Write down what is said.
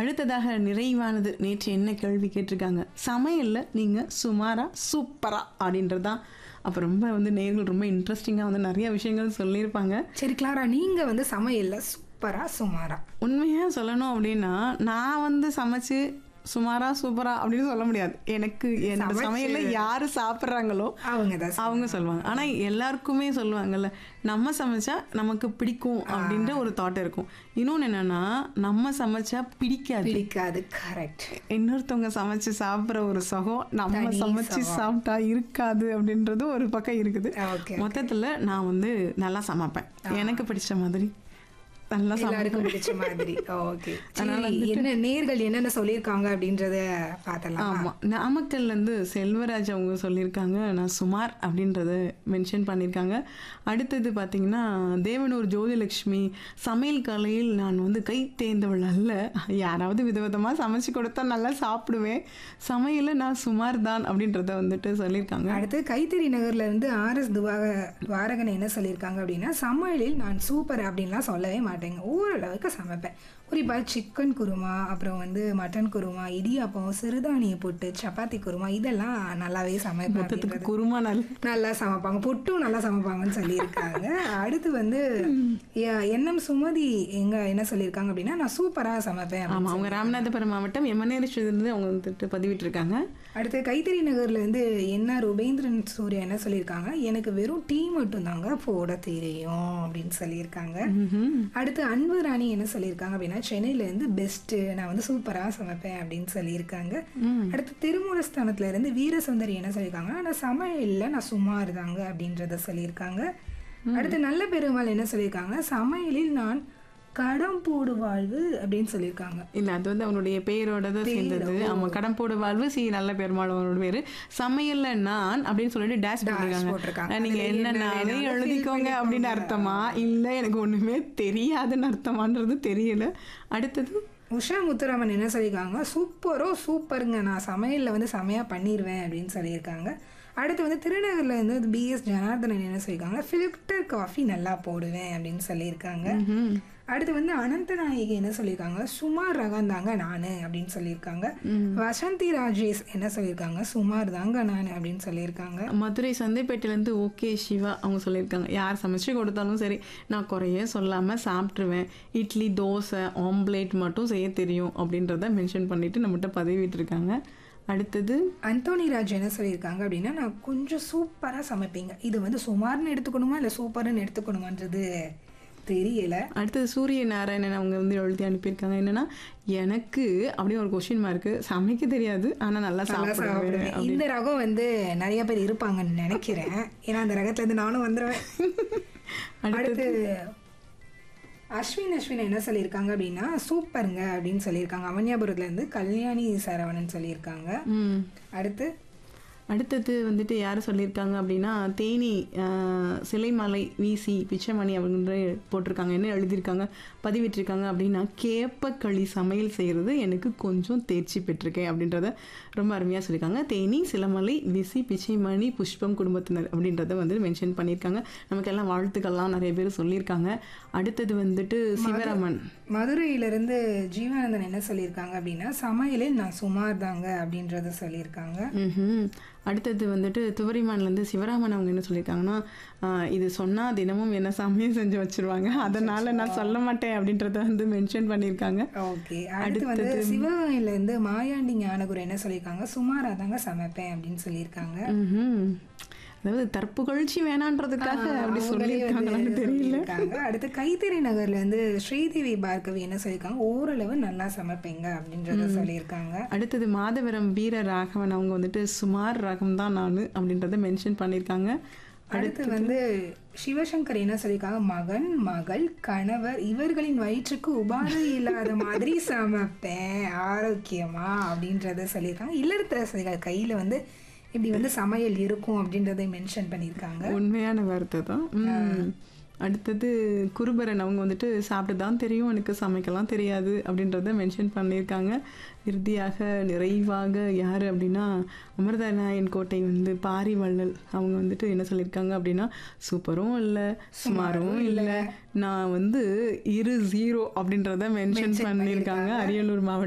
அடுத்ததாக நிறைவானது நேற்று என்ன கேள்வி கேட்டிருக்காங்க சமையல்ல நீங்க சுமாரா சூப்பரா அப்படின்றது தான் அப்போ ரொம்ப வந்து நேர்கள் ரொம்ப இன்ட்ரெஸ்டிங்காக வந்து நிறைய விஷயங்கள் சொல்லியிருப்பாங்க சரி கிளாரா நீங்க வந்து சமையல்ல சூப்பரா சுமாரா உண்மையாக சொல்லணும் அப்படின்னா நான் வந்து சமைச்சு சுமாரா சூப்பரா அப்படின்னு சொல்ல முடியாது எனக்கு என்னோட சமைச்சு- சமையல்ல யாரு சாப்பிட்றாங்களோ அவங்க தான் அவங்க சொல்லுவாங்க ஆனா எல்லாருக்குமே சொல்லுவாங்கல்ல நம்ம சமைச்சா நமக்கு பிடிக்கும் அப்படின்ற ஒரு தாட் இருக்கும் இன்னொன்னு என்னன்னா நம்ம சமைச்சா பிடிக்காது பிடிக்காது கரெக்ட் இன்னொருத்தவங்க சமைச்சு சாப்பிட்ற ஒரு சுகம் நம்ம தனி சமைச்சு சுகம். சாப்பிட்டா இருக்காது அப்படின்றது ஒரு பக்கம் இருக்குது ஓகே மொத்தத்துல நான் வந்து நல்லா சமைப்பேன் எனக்கு பிடிச்ச மாதிரி நல்லா சமைப்பேன் எல்லாருக்கும் பிடிச்ச மாதிரி ஓகே என்ன நேர்கள் என்னென்ன சொல்லியிருக்காங்க அப்படின்றத பார்த்தலாம் ஆமா நாமக்கல்ல இருந்து செல்வராஜ் அவங்க சொல்லியிருக்காங்க நான் சுமார் அப்படின்றத மென்ஷன் பண்ணியிருக்காங்க அடுத்தது பார்த்தீங்கன்னா தேவனூர் ஜோதிலட்சுமி சமையல் கலையில் நான் வந்து கை தேர்ந்தவள் அல்ல யாராவது விதவிதமாக சமைச்சு கொடுத்தா நல்லா சாப்பிடுவேன் சமையல நான் சுமார் தான் அப்படின்றத வந்துட்டு சொல்லியிருக்காங்க அடுத்து கைத்தறி நகர்ல இருந்து ஆர்எஸ் துவாக துவாரகன் என்ன சொல்லியிருக்காங்க அப்படின்னா சமையலில் நான் சூப்பர் அப்படின்லாம் சொல்லவே மாட்டேங்க ஓரளவுக்கு சமைப்பேன் குறிப்பாக சிக்கன் குருமா அப்புறம் வந்து மட்டன் குருமா இடியாப்பம் சிறுதானிய புட்டு சப்பாத்தி குருமா இதெல்லாம் நல்லாவே சமைப்பேன் மொத்தத்துக்கு அப்படின்றது. குருமா நல்ல நல்லா சமைப்பாங்க புட்டும் நல்லா சமைப்பாங்கன்னு சொல்லியிருக்காங்க அடுத்து வந்து எ- என்எம் சுமதி எங்க என்ன சொல்லியிருக்காங்க அப்படின்னா நான் சூப்பரா சமைப்பேன் அப்படின்னு ஆமா அவங்க ராமநாதபுரம் மாவட்டம் எமனேரிலிருந்து அவங்க வந்துட்டு பதிவிட்டிருக்காங்க அடுத்து கைத்தறி நகர்ல இருந்து என்ன ருபேந்திரன் சூர்யா என்ன சொல்லியிருக்காங்க எனக்கு வெறும் டீ மட்டும் தாங்க போட தெரியும் அப்படின்னு சொல்லியிருக்காங்க அடுத்து அன்பு ராணி என்ன சொல்லியிருக்காங்க அப்படின்னா சென்னையில இருந்து பெஸ்ட் நான் வந்து சூப்பரா சமைப்பேன் அப்படின்னு சொல்லியிருக்காங்க அடுத்து திருமூலஸ்தானத்துல இருந்து வீரசுந்தரி என்ன சொல்லியிருக்காங்க நான் சமையல்ல நான் சுமார் தாங்க அப்படின்றத சொல்லியிருக்காங்க அடுத்து நல்ல பெருமாள் என்ன சொல்லியிருக்காங்க சமையலில் நான் கடம் போடு வாழ்வு அப்படின்னு சொல்லியிருக்காங்க இல்ல அது வந்து அவனுடைய பேரோட தான் சேர்ந்தது ஆமா கடம்போடு வாழ்வு சி நல்ல பெருமாள் அவனோட பேரு சமையல்ல நான் அப்படின்னு சொல்லிட்டு டேஷ் போட்டிருக்காங்க. போட்டிருக்காங்க நீங்க அதுல என்ன என்னன்னாலும் வேணாலும் எழுதிக்கோங்க feel அப்படின்னு பண்ணிக்கோங்க. அர்த்தமா இல்ல எனக்கு ஒண்ணுமே தெரியாதுன்னு அர்த்தமான்றது தெரியல அடுத்தது உஷா முத்துராமன் என்ன சொல்லியிருக்காங்க சூப்பரோ சூப்பருங்க நான் சமையலில் வந்து செமையாக பண்ணிடுவேன் அப்படின்னு சொல்லியிருக்காங்க அடுத்து வந்து திருநகரில் வந்து பிஎஸ் ஜனார்தனன் என்ன சொல்லியிருக்காங்க ஃபில்டர் காஃபி நல்லா போடுவேன் அப்படின்னு சொல்லியிருக்காங்க அடுத்து வந்து அனந்தநாயகி என்ன சொல்லியிருக்காங்க சுமார் ரகம் தாங்க நான் அப்படின்னு சொல்லியிருக்காங்க வசந்தி ராஜேஷ் என்ன சொல்லியிருக்காங்க சுமார் தாங்க நான் அப்படின்னு சொல்லியிருக்காங்க மதுரை சந்தைப்பேட்டையிலேருந்து ஓகே சிவா அவங்க சொல்லியிருக்காங்க யார் சமைச்சு கொடுத்தாலும் சரி நான் குறைய சொல்லாமல் சாப்பிட்ருவேன் இட்லி தோசை ஆம்லேட் மட்டும் செய்ய தெரியும் அப்படின்றத மென்ஷன் பண்ணிட்டு நம்மகிட்ட பதிவிட்டிருக்காங்க அடுத்தது அந்தோனி ராஜ் என்ன சொல்லியிருக்காங்க அப்படின்னா நான் கொஞ்சம் சூப்பராக சமைப்பீங்க இது வந்து சுமார்னு எடுத்துக்கணுமா இல்லை சூப்பர்னு எடுத்துக்கணுமான்றது தெரியல அடுத்தது சூரிய நாராயணன் அவங்க வந்து எழுதி அனுப்பியிருக்காங்க என்னன்னா எனக்கு அப்படின்னு ஒரு கொஸ்டின் மார்க்கு சமைக்க தெரியாது ஆனால் நல்லா நல்லா சாப்பிடுவேன் சாப்பிடுவேன் இந்த ரகம் வந்து நிறைய பேர் இருப்பாங்கன்னு நினைக்கிறேன் ஏன்னா அந்த ரகத்துல இருந்து நானும் வந்துடுவேன் அடுத்து அஸ்வின் அஸ்வின் என்ன சொல்லியிருக்காங்க அப்படின்னா சூப்பருங்க அப்படின்னு சொல்லியிருக்காங்க அவன்யாபுரத்துல இருந்து கல்யாணி சரவணன் சொல்லியிருக்காங்க ம் அடுத்து அடுத்தது வந்துட்டு யார் சொல்லியிருக்காங்க அப்படின்னா தேனி ஆஹ், சிலைமலை விசி பிச்சைமணி அவங்க போட்டிருக்காங்க என்ன எழுதியிருக்காங்க பதிவிட்டிருக்காங்க அப்படின்னா கேப்பக்களி சமையல் செய்கிறது எனக்கு கொஞ்சம் தேர்ச்சி பெற்றிருக்கேன் அப்படின்றத ரொம்ப அருமையாக சொல்லியிருக்காங்க தேனி சிலமலை விசி பிச்சைமணி புஷ்பம் குடும்பத்தினர் அப்படின்றத வந்து மென்ஷன் பண்ணியிருக்காங்க நமக்கெல்லாம் வாழ்த்துக்கள்லாம் நிறைய பேர் சொல்லியிருக்காங்க அடுத்தது வந்துட்டு சிவராமன் மதுரையிலிருந்து ஜீவானந்தன் என்ன சொல்லியிருக்காங்க அப்படின்னா சமையலில் நான் சுமார் தாங்க அப்படின்றத சொல்லியிருக்காங்க ம்ஹும். அடுத்தது வந்துட்டு துவரிமான்லேருந்து சிவராமன் அவங்க என்ன சொல்லியிருக்காங்கன்னா ஆஹ், இது சொன்னால் தினமும் என்ன சமையல் செஞ்சு வச்சிருவாங்க அதனால நான் சொல்ல மாட்டேன் அப்படின்றத வந்து மென்ஷன் பண்ணியிருக்காங்க ஓகே அடுத்து வந்து சிவகங்கையில இருந்து மாயாண்டி ஞானகுரு என்ன சொல்லியிருக்காங்க சுமாரா தாங்க சமைப்பேன் அப்படின்னு சொல்லியிருக்காங்க ம்ஹும். அதாவது தற்புகழ்ச்சி வேணான்றதுக்காக அப்படி சொல்லியிருக்காங்களான்னு தெரியல சொல்லியிருக்காங்க அடுத்து கைத்தறி நகர்ல இருந்து ஸ்ரீதேவி பார்கவி என்ன சொல்லியிருக்காங்க ஓரளவு நல்லா சமைப்பீங்க அப்படின்றத சொல்லியிருக்காங்க அடுத்தது மாதவரம் வீர ராகவன் அவங்க வந்துட்டு சுமார் ரகம் தான் நான் அப்படின்றத மென்ஷன் பண்ணியிருக்காங்க அடுத்து வந்து சிவசங்கர் என்ன சொல்லியிருக்காங்க மகன் மகள் கணவர் இவர்களின் வயிற்றுக்கு உபாதை இல்லாத மாதிரி சமைப்பேன் ஆரோக்கியமா அப்படின்றத சொல்லியிருக்காங்க இல்லத்தரசிகள் கையில வந்து இப்படி வந்து சமையல் இருக்கும் அப்படின்றதை மென்ஷன் பண்ணியிருக்காங்க உண்மையான வார்த்தை தான் ம். அடுத்தது குருபரன் அவங்க வந்துட்டு சாப்பிட்டு தான் தெரியும் எனக்கு சமைக்கலாம் தெரியாது அப்படின்றத மென்ஷன் பண்ணியிருக்காங்க இறுதியாக நிறைவாக யார் அப்படின்னா அமிர்தநாயன் கோட்டை வந்து பாரிவள்ளல் அவங்க வந்துட்டு என்ன சொல்லியிருக்காங்க அப்படின்னா சூப்பரும் இல்லை சுமாரும் இல்லை நான் வந்து இரு ஜீரோ அப்படின்றத மென்ஷன் பண்ணியிருக்காங்க அரியலூர் மாவட்டம்